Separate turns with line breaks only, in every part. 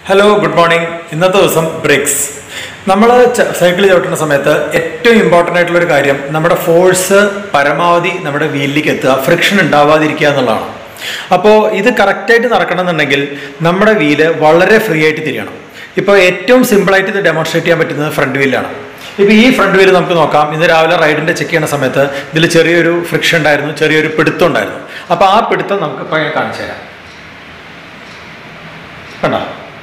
hello good morning ഇന്നത്തെ ദിവസം breaks നമ്മൾ സൈക്കിൾ ചവിട്ടുന്ന സമയത്ത് ഏറ്റവും ഇമ്പോർട്ടൻ്റ് ആയിട്ടുള്ള ഒരു കാര്യം നമ്മുടെ ഫോഴ്സ് പരമാവധി നമ്മുടെ വീലിലേക്ക് എത്തുക ഫ്രിക്ഷൻ ഉണ്ടാവാതിരിക്കുക എന്നുള്ളതാണ് അപ്പോൾ ഇത് കറക്റ്റായിട്ട് നടക്കണമെന്നുണ്ടെങ്കിൽ നമ്മുടെ വീല് വളരെ ഫ്രീ ആയിട്ട് തിരിയണം ഇപ്പോൾ ഏറ്റവും സിമ്പിളായിട്ട് ഇത് ഡെമോൺസ്ട്രേറ്റ് ചെയ്യാൻ പറ്റുന്നത് ഫ്രണ്ട് വീലാണ് ഇപ്പോൾ ഈ ഫ്രണ്ട് വീല് നമുക്ക് നോക്കാം ഇന്ന് രാവിലെ റൈഡിൻ്റെ ചെക്ക് ചെയ്യുന്ന സമയത്ത് ഇതിൽ ചെറിയൊരു ഫ്രിക്ഷൻ ഉണ്ടായിരുന്നു ചെറിയൊരു പിടുത്തം ഉണ്ടായിരുന്നു അപ്പോൾ ആ പിടുത്തം നമുക്ക് ഇപ്പോൾ ഞാൻ കാണിച്ചു തരാം കണ്ടോ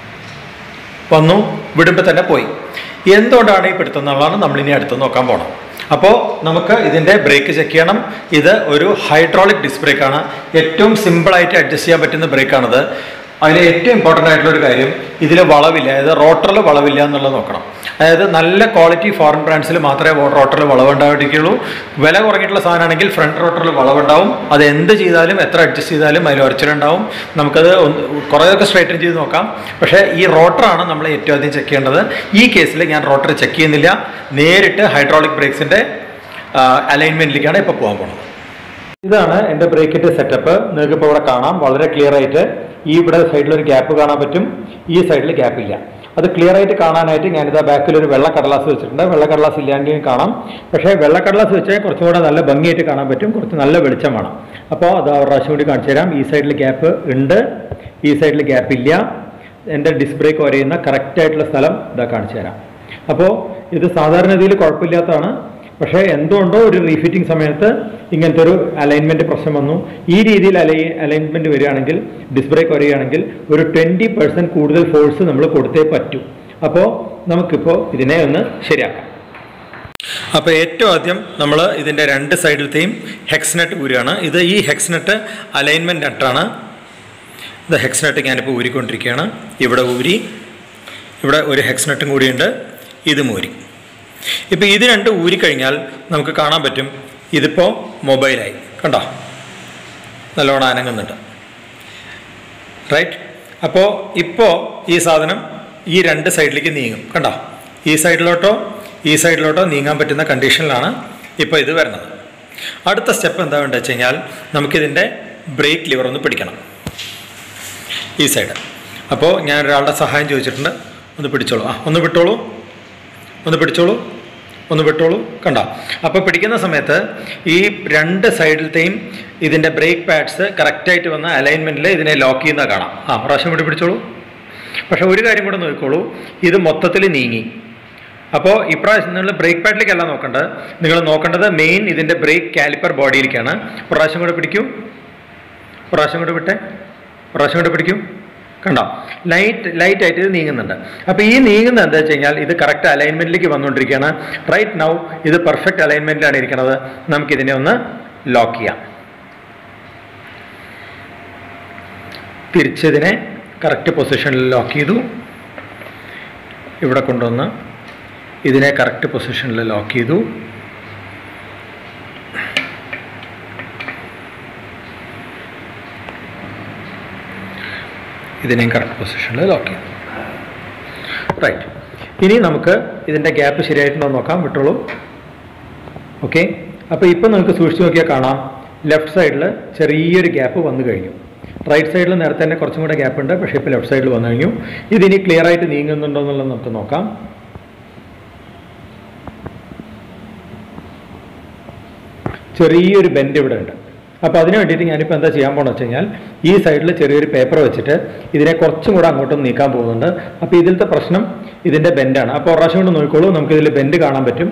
വന്നു വിടുമ്പോൾ തന്നെ പോയി എന്തുകൊണ്ടാണ് ഈ പിടുത്തം എന്നുള്ളതാണ് നമ്മൾ ഇനി അടുത്ത് നോക്കാൻ പോകണം അപ്പോൾ നമുക്ക് ഇതിൻ്റെ ബ്രേക്ക് ചെക്ക് ചെയ്യണം ഇത് ഒരു ഹൈഡ്രോളിക് ഡിസ്ക് ബ്രേക്കാണ് ഏറ്റവും സിമ്പിളായിട്ട് അഡ്ജസ്റ്റ് ചെയ്യാൻ പറ്റുന്ന ബ്രേക്കാണിത് അതിൽ ഏറ്റവും ഇമ്പോർട്ടൻ്റ് ആയിട്ടുള്ള ഒരു കാര്യം ഇതിൽ വളവില്ല അതായത് റോട്ടറിൽ വളവില്ല എന്നുള്ളത് നോക്കണം അതായത് നല്ല ക്വാളിറ്റി ഫോറിൻ ബ്രാൻഡ്സിൽ മാത്രമേ റോട്ടറിൽ വളവുണ്ടാവുകയുള്ളൂ വില കുറഞ്ഞിട്ടുള്ള സാധനമാണെങ്കിൽ ഫ്രണ്ട് റോട്ടറിൽ വളവുണ്ടാവും അത് എന്ത് ചെയ്താലും എത്ര അഡ്ജസ്റ്റ് ചെയ്താലും അതിൽ ഉറച്ചിലുണ്ടാവും നമുക്കത് ഒന്ന് കുറേയൊക്കെ സ്ട്രൈറ്റൻ ചെയ്ത് നോക്കാം പക്ഷേ ഈ റോട്ടറാണ് നമ്മൾ ഏറ്റവും ആദ്യം ചെക്ക് ചെയ്യേണ്ടത് ഈ കേസിൽ ഞാൻ റോട്ടർ ചെക്ക് ചെയ്യുന്നില്ല നേരിട്ട് ഹൈഡ്രോളിക് ബ്രേക്സിൻ്റെ അലൈൻമെൻറ്റിലേക്കാണ് ഇപ്പോൾ പോകാൻ പോകുന്നത് ഇതാണ് എൻ്റെ ബ്രേക്കിൻ്റെ സെറ്റപ്പ് നിങ്ങൾക്ക് ഇപ്പോൾ ഇവിടെ കാണാം വളരെ ക്ലിയർ ആയിട്ട് ഈ ഇവിടെ സൈഡിൽ ഒരു ഗ്യാപ്പ് കാണാൻ പറ്റും ഈ സൈഡിൽ ഗ്യാപ്പ് ഇല്ല അത് ക്ലിയർ ആയിട്ട് കാണാനായിട്ട് ഞാനിതാ ബാക്കിൽ ഒരു വെള്ള കടലാസ് വെച്ചിട്ടുണ്ട് വെള്ള കടലാസ് ഇല്ലാണ്ടെങ്കിൽ കാണാം പക്ഷേ വെള്ള കടലാസ് വെച്ചാൽ കുറച്ചും കൂടെ നല്ല ഭംഗിയായിട്ട് കാണാൻ പറ്റും കുറച്ച് നല്ല വെളിച്ചം വേണം അപ്പോൾ അത് ഒരു പ്രാവശ്യം കൂടി കാണിച്ചു തരാം ഈ സൈഡിൽ ഗ്യാപ്പ് ഉണ്ട് ഈ സൈഡിൽ ഗ്യാപ്പ് ഇല്ല എൻ്റെ ഡിസ്ക് ബ്രേക്ക് വരയുന്ന കറക്റ്റ് ആയിട്ടുള്ള സ്ഥലം ഇതാ കാണിച്ചു തരാം അപ്പോൾ ഇത് സാധാരണ രീതിയിൽ കുഴപ്പമില്ലാത്തതാണ് പക്ഷേ എന്തുകൊണ്ടോ ഒരു റീഫിറ്റിംഗ് സമയത്ത് ഇങ്ങനത്തെ ഒരു അലൈൻമെൻറ്റ് പ്രശ്നം വന്നു ഈ രീതിയിൽ അലൈ അലൈൻമെൻറ്റ് വരികയാണെങ്കിൽ ഡിസ്ക് ബ്രേക്ക് വരികയാണെങ്കിൽ ഒരു ട്വൻറ്റി പെർസെൻറ്റ് കൂടുതൽ ഫോഴ്സ് നമ്മൾ കൊടുത്തേ പറ്റൂ അപ്പോൾ നമുക്കിപ്പോൾ ഇതിനെ ഒന്ന് ശരിയാക്കാം അപ്പോൾ ഏറ്റവും ആദ്യം നമ്മൾ ഇതിൻ്റെ രണ്ട് സൈഡിലത്തെയും ഹെക്സ്നെറ്റ് ഊരുകയാണ് ഇത് ഈ ഹെക്സ്നെറ്റ് അലൈൻമെൻറ്റ് നട്ടാണ് ഇത് ഹെക്സ്നെറ്റ് ഞാനിപ്പോൾ ഊരിക്കൊണ്ടിരിക്കുകയാണ് ഇവിടെ ഊരി ഇവിടെ ഒരു ഹെക്സ്നെറ്റും കൂടിയുണ്ട് ഇതും ഊരി ഇപ്പോൾ ഇത് രണ്ട് ഊരിക്കഴിഞ്ഞാൽ നമുക്ക് കാണാൻ പറ്റും ഇതിപ്പോൾ മൊബൈലായി കണ്ടോ നല്ലോണം അനങ്ങുന്നുണ്ട് റൈറ്റ് അപ്പോൾ ഇപ്പോൾ ഈ സാധനം ഈ രണ്ട് സൈഡിലേക്ക് നീങ്ങും കണ്ടോ ഈ സൈഡിലോട്ടോ ഈ സൈഡിലോട്ടോ നീങ്ങാൻ പറ്റുന്ന കണ്ടീഷനിലാണ് ഇപ്പോൾ ഇത് വരുന്നത് അടുത്ത സ്റ്റെപ്പ് എന്താ വേണ്ടത് വെച്ച് കഴിഞ്ഞാൽ നമുക്കിതിൻ്റെ ബ്രേക്ക് ലിവർ ഒന്ന് പിടിക്കണം ഈ സൈഡ് അപ്പോൾ ഞാൻ ഒരാളുടെ സഹായം ചോദിച്ചിട്ടുണ്ട് ഒന്ന് പിടിച്ചോളൂ ആ ഒന്ന് വിട്ടോളൂ ഒന്ന് പിടിച്ചോളൂ ഒന്ന് വിട്ടോളൂ കണ്ട അപ്പോൾ പിടിക്കുന്ന സമയത്ത് ഈ രണ്ട് സൈഡിലത്തെയും ഇതിൻ്റെ ബ്രേക്ക് പാഡ്സ് കറക്റ്റായിട്ട് വന്ന അലൈൻമെൻറ്റിൽ ഇതിനെ ലോക്ക് ചെയ്യുന്ന കാണാം ആ പ്രാവശ്യം കൂടി പിടിച്ചോളൂ പക്ഷേ ഒരു കാര്യം കൂടെ നോക്കിക്കോളൂ ഇത് മൊത്തത്തിൽ നീങ്ങി അപ്പോൾ ഇപ്രാവശ്യം നിങ്ങൾ ബ്രേക്ക് പാഡിലേക്കല്ല നോക്കേണ്ടത് നിങ്ങൾ നോക്കേണ്ടത് മെയിൻ ഇതിൻ്റെ ബ്രേക്ക് കാലിപ്പർ ബോഡിയിലേക്കാണ് പ്രാവശ്യം കൂടെ പിടിക്കൂ പ്രാവശ്യം കൂടെ വിട്ടേ പ്രാവശ്യം കൂടെ പിടിക്കൂ കണ്ടോ ലൈറ്റ് ലൈറ്റ് ആയിട്ട് ഇത് നീങ്ങുന്നുണ്ട് അപ്പോൾ ഈ നീങ്ങുന്നത് എന്താ വെച്ച് കഴിഞ്ഞാൽ ഇത് കറക്റ്റ് അലൈൻമെൻറ്റിലേക്ക് വന്നുകൊണ്ടിരിക്കുകയാണ് റൈറ്റ് നൗ ഇത് പെർഫെക്റ്റ് അലൈൻമെൻറ്റിലാണ് ഇരിക്കുന്നത് നമുക്കിതിനെ ഒന്ന് ലോക്ക് ചെയ്യാം തിരിച്ചതിനെ കറക്റ്റ് പൊസിഷനിൽ ലോക്ക് ചെയ്തു ഇവിടെ കൊണ്ടുവന്ന് ഇതിനെ കറക്റ്റ് പൊസിഷനിൽ ലോക്ക് ചെയ്തു ഇതിനെയും കറക്റ്റ് പൊസിഷനിൽ ലോക്ക് ചെയ്യും റൈറ്റ് ഇനി നമുക്ക് ഇതിൻ്റെ ഗ്യാപ്പ് ശരിയായിട്ടുണ്ടോ എന്ന് നോക്കാം വിട്ടോളൂ ഓക്കെ അപ്പോൾ ഇപ്പം നമുക്ക് സൂക്ഷിച്ച് നോക്കിയാൽ കാണാം ലെഫ്റ്റ് സൈഡിൽ ചെറിയൊരു ഗ്യാപ്പ് വന്നു കഴിഞ്ഞു റൈറ്റ് സൈഡിൽ നേരത്തെ തന്നെ കുറച്ചും കൂടെ ഗ്യാപ്പ് ഉണ്ട് പക്ഷേ ഇപ്പോൾ ലെഫ്റ്റ് സൈഡിൽ വന്നു കഴിഞ്ഞു ഇതിനി ക്ലിയർ ആയിട്ട് നീങ്ങുന്നുണ്ടോ എന്നുള്ളത് നമുക്ക് നോക്കാം ചെറിയൊരു ബെൻഡ് ഇവിടെ ഉണ്ട് അപ്പോൾ അതിന് വേണ്ടിയിട്ട് ഞാനിപ്പോൾ എന്താ ചെയ്യാൻ പോകണമെന്ന് വെച്ച് കഴിഞ്ഞാൽ ഈ സൈഡിൽ ചെറിയൊരു പേപ്പർ വെച്ചിട്ട് ഇതിനെ കുറച്ചും കൂടെ അങ്ങോട്ടും നീക്കാൻ പോകുന്നുണ്ട് അപ്പോൾ ഇതിലത്തെ പ്രശ്നം ഇതിൻ്റെ ബെൻഡാണ് അപ്പോൾ പ്രാവശ്യം കൊണ്ട് നോക്കിക്കോളൂ നമുക്കിതിൽ ബെൻഡ് കാണാൻ പറ്റും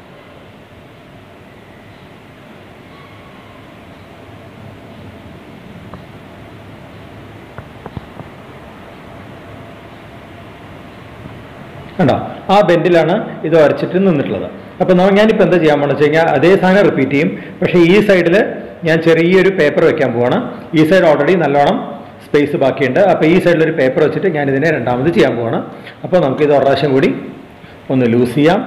കണ്ടോ ആ ബെൻഡിലാണ് ഇത് വരച്ചിട്ട് നിന്നിട്ടുള്ളത് അപ്പോൾ നമ്മൾ ഞാനിപ്പോൾ എന്താ ചെയ്യാൻ പോകണമെന്ന് വെച്ച് കഴിഞ്ഞാൽ അതേ സാധനം റിപ്പീറ്റ് ചെയ്യും പക്ഷേ ഈ സൈഡിൽ ഞാൻ ചെറിയൊരു പേപ്പർ വെക്കാൻ പോവാണ് ഈ സൈഡ് ഓൾറെഡി നല്ലോണം സ്പേസ് ബാക്കിയുണ്ട് അപ്പോൾ ഈ സൈഡിൽ ഒരു പേപ്പർ വെച്ചിട്ട് ഞാൻ ഇതിനെ രണ്ടാമത് ചെയ്യാൻ പോവാണ് അപ്പോൾ നമുക്ക് ഇത് ഒരു പ്രാവശ്യം കൂടി ഒന്ന് ലൂസ് ചെയ്യാം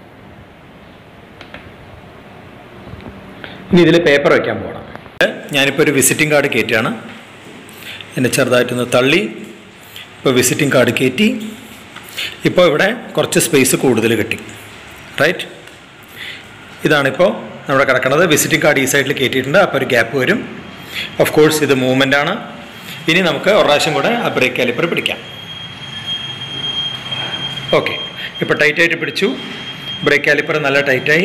ഇനി ഇതിൽ പേപ്പർ വെക്കാൻ പോകണം ഞാനിപ്പോൾ ഒരു വിസിറ്റിംഗ് കാർഡ് കയറ്റുകയാണ് എന്നെ ചെറുതായിട്ടൊന്ന് തള്ളി ഇപ്പോൾ വിസിറ്റിംഗ് കാർഡ് കയറ്റി ഇപ്പോൾ ഇവിടെ കുറച്ച് സ്പേസ് കൂടുതൽ കിട്ടി റൈറ്റ് ഇതാണിപ്പോൾ നമ്മുടെ കിടക്കുന്നത് വിസിറ്റിംഗ് കാർഡ് ഈ സൈഡിൽ കയറ്റിയിട്ടുണ്ട് അപ്പോൾ ഒരു ഗ്യാപ്പ് വരും ഓഫ് കോഴ്സ് ഇത് മൂവ്മെൻ്റ് ആണ് ഇനി നമുക്ക് ഒരു പ്രാവശ്യം കൂടെ ആ ബ്രേക്ക് കാലിപ്പർ പിടിക്കാം ഓക്കെ ഇപ്പോൾ ടൈറ്റായിട്ട് പിടിച്ചു ബ്രേക്ക് കാലിപ്പർ നല്ല ടൈറ്റായി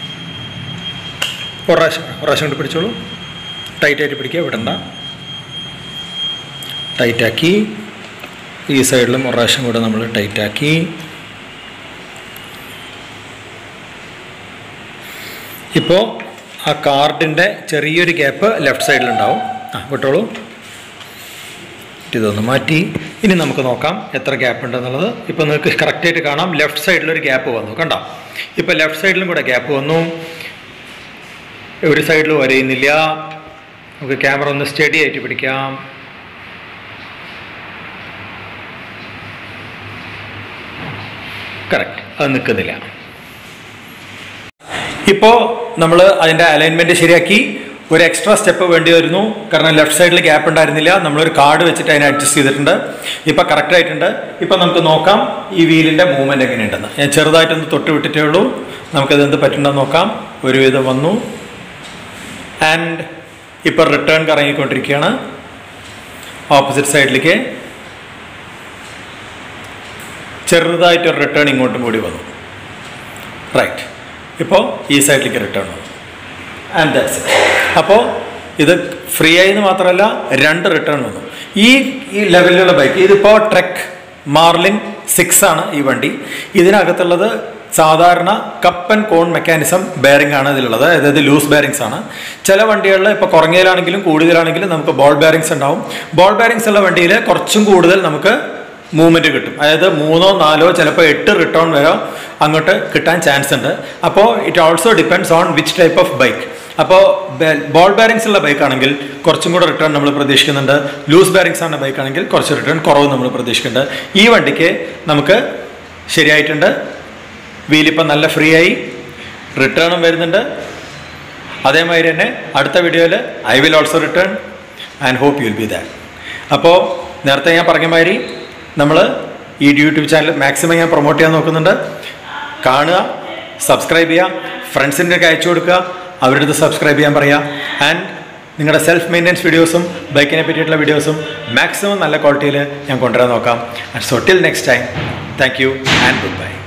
ഒരു പ്രാവശ്യം ഒരു പ്രാവശ്യം കൊണ്ട് പിടിച്ചോളൂ ടൈറ്റായിട്ട് പിടിക്കുക വിടണ്ട ടൈറ്റാക്കി ഈ സൈഡിലും ഒരു പ്രാവശ്യം കൂടെ നമ്മൾ ടൈറ്റാക്കി ഇപ്പോൾ ആ കാർഡിൻ്റെ ചെറിയൊരു ഗ്യാപ്പ് ലെഫ്റ്റ് സൈഡിലുണ്ടാവും ആ വിട്ടോളൂ ഇതൊന്ന് മാറ്റി ഇനി നമുക്ക് നോക്കാം എത്ര ഗ്യാപ്പ് ഉണ്ടെന്നുള്ളത് ഇപ്പോൾ നിങ്ങൾക്ക് കറക്റ്റായിട്ട് കാണാം ലെഫ്റ്റ് സൈഡിലൊരു ഗ്യാപ്പ് വന്നു കണ്ടോ ഇപ്പോൾ ലെഫ്റ്റ് സൈഡിലും കൂടെ ഗ്യാപ്പ് വന്നു ഒരു സൈഡിൽ വരയുന്നില്ല നമുക്ക് ക്യാമറ ഒന്ന് സ്റ്റഡി ആയിട്ട് പിടിക്കാം കറക്റ്റ് അത് നിൽക്കുന്നില്ല ഇപ്പോൾ നമ്മൾ അതിൻ്റെ അലൈൻമെൻറ്റ് ശരിയാക്കി ഒരു എക്സ്ട്രാ സ്റ്റെപ്പ് വേണ്ടി വരുന്നു കാരണം ലെഫ്റ്റ് സൈഡിൽ ഗ്യാപ്പ് ഉണ്ടായിരുന്നില്ല നമ്മളൊരു കാർഡ് വെച്ചിട്ട് അതിനെ അഡ്ജസ്റ്റ് ചെയ്തിട്ടുണ്ട് ഇപ്പോൾ കറക്റ്റ് ആയിട്ടുണ്ട് ഇപ്പോൾ നമുക്ക് നോക്കാം ഈ വീലിൻ്റെ മൂവ്മെൻറ്റ് എങ്ങനെയുണ്ടെന്ന് ഞാൻ ചെറുതായിട്ടൊന്ന് തൊട്ട് വിട്ടിട്ടേ ഉള്ളൂ നമുക്കത് എന്ത് പറ്റുന്നുണ്ടെന്ന് നോക്കാം ഒരുവിധം വന്നു ആൻഡ് ഇപ്പോൾ റിട്ടേൺ കറങ്ങിക്കൊണ്ടിരിക്കുകയാണ് ഓപ്പോസിറ്റ് സൈഡിലേക്ക് ചെറുതായിട്ടൊരു റിട്ടേൺ ഇങ്ങോട്ടും കൂടി വന്നു റൈറ്റ് ഇപ്പോൾ ഈ സൈഡിലേക്ക് റിട്ടേൺ വന്നു ആൻഡ് ദാറ്റ്സ് അപ്പോൾ ഇത് ഫ്രീ ആയെന്ന് മാത്രമല്ല രണ്ട് റിട്ടേൺ വന്നു ഈ ഈ ലെവലിലുള്ള ബൈക്ക് ഇതിപ്പോൾ ട്രെക്ക് മാർലിൻ സിക്സ് ആണ് ഈ വണ്ടി ഇതിനകത്തുള്ളത് സാധാരണ cup and cone mechanism bearing ആണ് ഇതിലുള്ളത് അതായത് ലൂസ് ബെയറിങ്സ് ആണ് ചില വണ്ടികളിൽ ഇപ്പോൾ കുറഞ്ഞതിലാണെങ്കിലും കൂടുതലാണെങ്കിലും നമുക്ക് ബോൾ ബെയറിങ്സ് ഉണ്ടാവും ബോൾ ബെയറിങ്സ് ഉള്ള വണ്ടിയിൽ കുറച്ചും കൂടുതൽ നമുക്ക് മൂവ്മെൻറ്റ് കിട്ടും അതായത് മൂന്നോ നാലോ ചിലപ്പോൾ എട്ട് റിട്ടേൺ വരെ അങ്ങോട്ട് കിട്ടാൻ ചാൻസ് ഉണ്ട് അപ്പോൾ it also depends on which type of bike അപ്പോൾ ബോൾ ബെയറിങ്സ് ഉള്ള ബൈക്ക് ആണെങ്കിൽ കുറച്ചും കൂടെ റിട്ടേൺ നമ്മൾ പ്രതീക്ഷിക്കുന്നുണ്ട് ലൂസ് ബെയറിങ്സ് ആണ് ബൈക്ക് ആണെങ്കിൽ കുറച്ച് റിട്ടേൺ കുറവ് നമ്മൾ പ്രതീക്ഷിക്കുന്നുണ്ട് ഈ വണ്ടിക്ക് നമുക്ക് ശരിയായിട്ടുണ്ട് വീലിപ്പം നല്ല ഫ്രീ ആയി റിട്ടേണും വരുന്നുണ്ട് അതേമാതിരി തന്നെ അടുത്ത വീഡിയോയിൽ I will also return and hope you will be that അപ്പോൾ നേരത്തെ ഞാൻ പറഞ്ഞ മാതിരി നമ്മൾ ഈ യൂട്യൂബ് ചാനൽ മാക്സിമം ഞാൻ പ്രൊമോട്ട് ചെയ്യാൻ നോക്കുന്നുണ്ട് കാണുക സബ്സ്ക്രൈബ് ചെയ്യുക ഫ്രണ്ട്സിൻ്റെ ഒക്കെ അയച്ചു കൊടുക്കുക അവരുടെ അടുത്ത് സബ്സ്ക്രൈബ് ചെയ്യാൻ പറയുക ആൻഡ് നിങ്ങളുടെ സെൽഫ് മെയിൻ്റനൻസ് വീഡിയോസും ബൈക്കിനെ പറ്റിയിട്ടുള്ള വീഡിയോസും മാക്സിമം നല്ല ക്വാളിറ്റിയിൽ ഞാൻ കൊണ്ടുവരാൻ നോക്കാം and so till next time thank you and good by